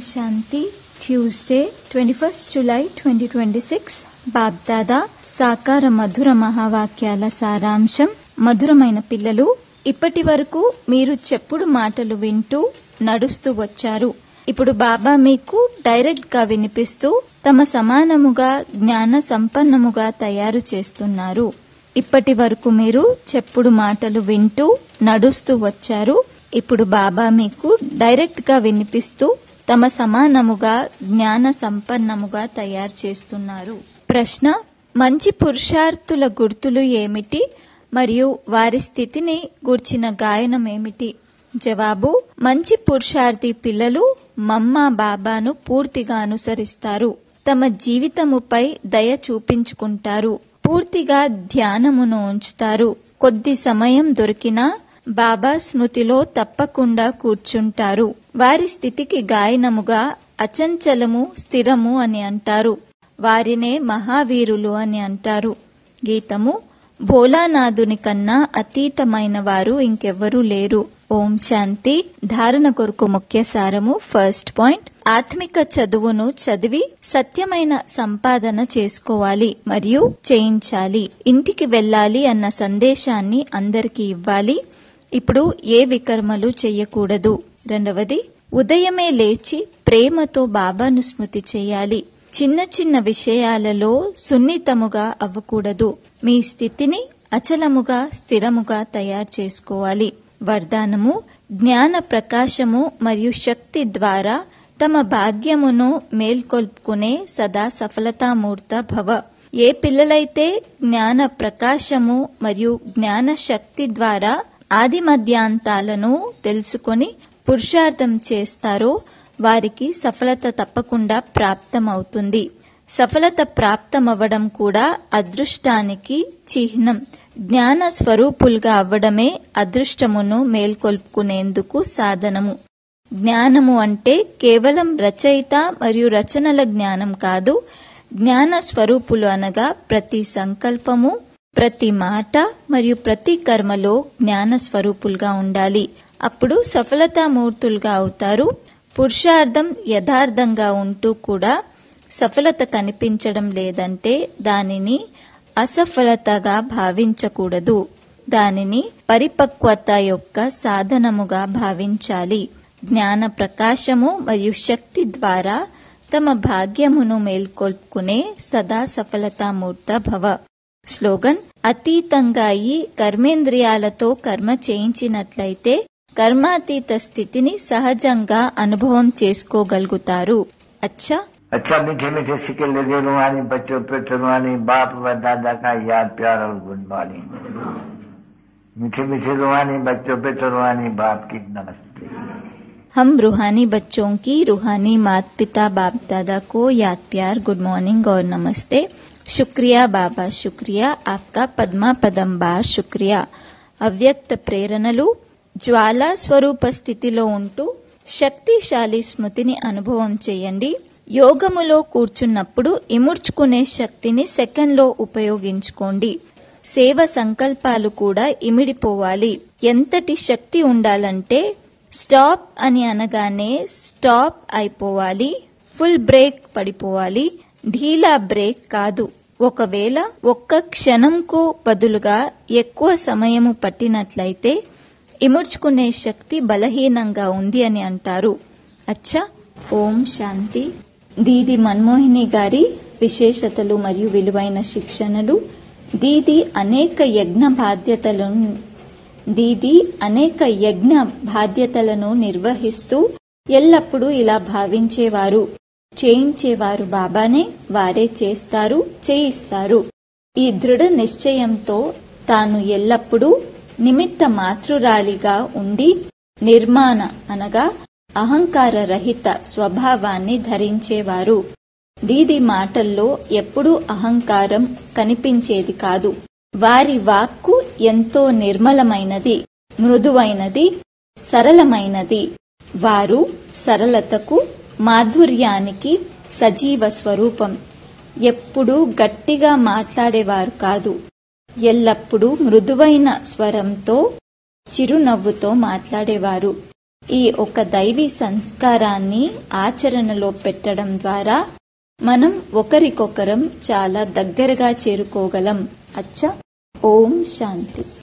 శాంతి Tuesday twenty first July twenty twenty six BapDada సాకార మధుర మహావాక్యాల సారాంశం మధురమైన పిల్లలు ఇప్పటి వరకు మీరు చెప్పుడు మాటలు వింటూ నడుస్తూ వచ్చారు ఇప్పుడు బాబా మీకు డైరెక్ట్ గా వినిపిస్తూ తమ సమానముగా జ్ఞాన సంపన్నముగా తయారు చేస్తున్నారు ఇప్పటి వరకు మీరు చెప్పుడు మాటలు వింటూ నడుస్తూ వచ్చారు ఇప్పుడు బాబా మీకు డైరెక్ట్ గా వినిపిస్తూ తమ సమానముగా జ్ఞాన సంపన్నముగా తయారు చేస్తున్నారు ప్రశ్న మంచి పురుషార్థుల గుర్తులు ఏమిటి మరియు వారి స్థితిని గూర్చిన గాయనం ఏమిటి జవాబు మంచి పురుషార్థి పిల్లలు మమ్మ బాబాను పూర్తిగా అనుసరిస్తారు తమ జీవితముపై దయ చూపించుకుంటారు పూర్తిగా ధ్యానమును ఉంచుతారు కొద్ది సమయం దొరికినా బాబా స్మృతిలో తప్పకుండా కూర్చుంటారు వారి స్థితికి గాయనముగా అచంచలము స్థిరము అని అంటారు వారినే మహావీరులు అని అంటారు గీతము భోలానాథుని కన్నా అతీతమైన వారు ఇంకెవ్వరూ లేరు ఓం శాంతి ధారణ కొరకు ముఖ్య సారము ఫస్ట్ పాయింట్ ఆత్మిక చదువును చదివి సత్యమైన సంపాదన చేసుకోవాలి మరియు చేయించాలి ఇంటికి వెళ్ళాలి అన్న సందేశాన్ని అందరికీ ఇవ్వాలి ఇప్పుడు ఏ వికర్మలు చెయ్యకూడదు రెండవది ఉదయమే లేచి ప్రేమతో బాబాను స్మృతి చేయాలి చిన్న చిన్న విషయాలలో సున్నితముగా అవ్వకూడదు మీ స్థితిని అచలముగా స్థిరముగా తయారు చేసుకోవాలి వరదానము జ్ఞాన ప్రకాశము మరియు శక్తి ద్వారా తమ భాగ్యమును మేల్కొల్పుకునే సదా సఫలతామూర్త భవ ఏ పిల్లలైతే జ్ఞాన ప్రకాశము మరియు జ్ఞాన శక్తి ద్వారా ఆది మధ్యాంతాలను తెలుసుకొని పురుషార్థం చేస్తారో వారికి సఫలత తప్పకుండా ప్రాప్తమవుతుంది సఫలత ప్రాప్తమవ్వడం కూడా అదృష్టానికి చిహ్నం జ్ఞాన స్వరూపులుగా అవ్వడమే అదృష్టమును మేల్కొల్పుకునేందుకు సాధనము జ్ఞానము అంటే కేవలం రచయిత మరియు రచనల జ్ఞానం కాదు జ్ఞాన స్వరూపులు అనగా ప్రతి సంకల్పము ప్రతి మాట మరియు ప్రతి కర్మలో జ్ఞాన స్వరూపులుగా ఉండాలి అప్పుడు సఫలతామూర్తులుగా అవుతారు పురుషార్థం యథార్థంగా ఉంటూ కూడా సఫలత కనిపించడం లేదంటే దానిని అసఫలతగా భావించకూడదు దానిని పరిపక్వత యొక్క సాధనముగా భావించాలి జ్ఞాన ప్రకాశము మరియు శక్తి ద్వారా తమ భాగ్యమును మేల్కొల్పుకునే సదా సఫలతామూర్త భవ స్లోగన్ అతీతంగా అయి కర్మేంద్రియాలతో కర్మ చేయించినట్లయితే కర్మాతీత స్థితిని సహజంగా అనుభవం చేసుకోగలుగుతారు అచ్చా अच्छा मीठे मीठे सिक्के लगे रुहानी बच्चों पे रुहानी बाप व दादा का याद प्यार और गुड मॉर्निंग मीठे मीठे रुहानी बच्चों पे रुहानी बाप की नमस्ते हम रूहानी बच्चों की रूहानी मात पिता बाप दादा को याद प्यार गुड मॉर्निंग और नमस्ते शुक्रिया बाबा शुक्रिया आपका पद्मा पदंबार शुक्रिया అవ్యక్త ప్రేరణలు జ్వాలా స్వరూప స్థితిలో ఉంటూ శక్తిశాలి స్మృతిని అనుభవం చేయండి యోగములో కూర్చున్నప్పుడు ఇముడ్చుకునే శక్తిని సెకండ్లో ఉపయోగించుకోండి సేవ సంకల్పాలు కూడా ఇమిడిపోవాలి ఎంతటి శక్తి ఉండాలంటే స్టాప్ అని అనగానే స్టాప్ అయిపోవాలి ఫుల్ బ్రేక్ పడిపోవాలి ఢీలా బ్రేక్ కాదు ఒకవేళ ఒక్క క్షణంకు బదులుగా ఎక్కువ సమయము పట్టినట్లయితే ఇముడ్చుకునే శక్తి బలహీనంగా ఉంది అని అంటారు అచ్చా ఓం శాంతి దీది మన్మోహిని గారి విశేషతలు మరియు విలువైన శిక్షణలు దీది అనేక యజ్ఞ బాధ్యతలను దీది అనేక యజ్ఞ బాధ్యతలను నిర్వహిస్తూ ఎల్లప్పుడూ ఇలా భావించేవారు చేయించేవారు బాబానే వారే చేస్తారు చేయిస్తారు ఈ దృఢ నిశ్చయంతో తాను ఎల్లప్పుడూ నిమిత్త మాతృరాలిగా ఉండి నిర్మాణ అనగా అహంకార రహిత స్వభావాన్ని ధరించేవారు దీది మాటల్లో ఎప్పుడూ అహంకారం కనిపించేది కాదు వారి వాక్కు ఎంతో నిర్మలమైనది మృదువైనది సరళమైనది వారు సరళతకు మాధుర్యానికి సజీవ స్వరూపం ఎప్పుడూ గట్టిగా మాట్లాడేవారు కాదు ఎల్లప్పుడూ మృదువైన స్వరంతో చిరునవ్వుతో మాట్లాడేవారు ఈ ఒక దైవీ సంస్కారాన్ని ఆచరణలో పెట్టడం ద్వారా మనం ఒకరికొకరం చాలా దగ్గరగా చేరుకోగలం అచ్చా ఓం శాంతి